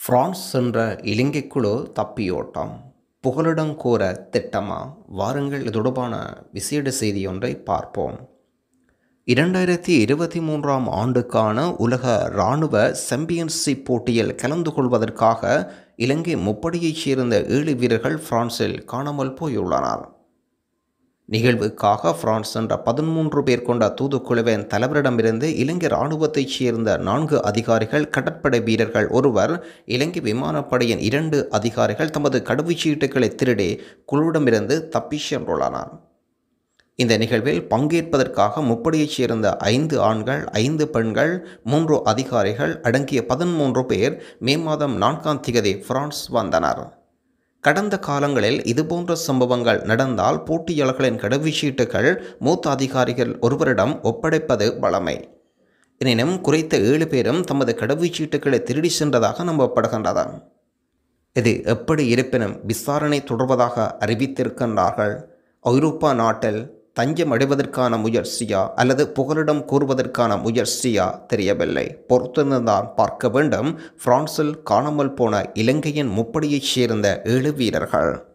France சென்ற இலங்கைக்குழு தப்பியோட்டம் புகலிடம் கோர திட்டமா வாருங்கள் இது தொடர்பான விசேட செய்தி ஒன்றை பார்ப்போம் இரண்டாயிரத்தி இருபத்தி மூன்றாம் ஆண்டுக்கான உலக இராணுவ சாம்பியன்ஷிப் போட்டியில் கலந்து கொள்வதற்காக இலங்கை முப்படையைச் சேர்ந்த ஏழு வீரர்கள் பிரான்சில் காணாமல் போயுள்ளனர் நிகழ்வுக்காக பிரான்ஸ் என்ற பதிமூன்று பேர் கொண்ட தூதுக்குழுவின் தலைவரிடமிருந்து இலங்கை இராணுவத்தைச் சேர்ந்த நான்கு அதிகாரிகள் கடற்படை வீரர்கள் ஒருவர் இலங்கை விமானப்படையின் இரண்டு அதிகாரிகள் தமது கடவுச்சீட்டுகளை திருடி குழுவிடமிருந்து தப்பிச் சென்றுள்ளனர் இந்த நிகழ்வில் பங்கேற்பதற்காக முப்படையைச் சேர்ந்த ஐந்து ஆண்கள் ஐந்து பெண்கள் மூன்று அதிகாரிகள் அடங்கிய பதிமூன்று பேர் மே மாதம் நான்காம் திகதி பிரான்ஸ் வந்தனர் கடந்த காலங்களில் இதுபோன்ற சம்பவங்கள் நடந்தால் போட்டியாளர்களின் கடவுச்சீட்டுகள் மூத்த அதிகாரிகள் ஒருவரிடம் ஒப்படைப்பது வழமை எனினும் குறைத்த ஏழு பேரும் தமது கடவுச்சீட்டுகளை திருடி சென்றதாக நம்பப்படுகின்றது இது எப்படி இருப்பினும் விசாரணை தொடர்வதாக அறிவித்திருக்கின்றார்கள் ஐரோப்பா நாட்டில் தஞ்சம் அடைவதற்கான முயற்சியா அல்லது புகலிடம் கூறுவதற்கான முயற்சியா தெரியவில்லை பொறுத்திருந்துதான் பார்க்க வேண்டும் பிரான்சில் காணாமல் போன இலங்கையின் முப்படியைச் சேர்ந்த ஏழு வீரர்கள்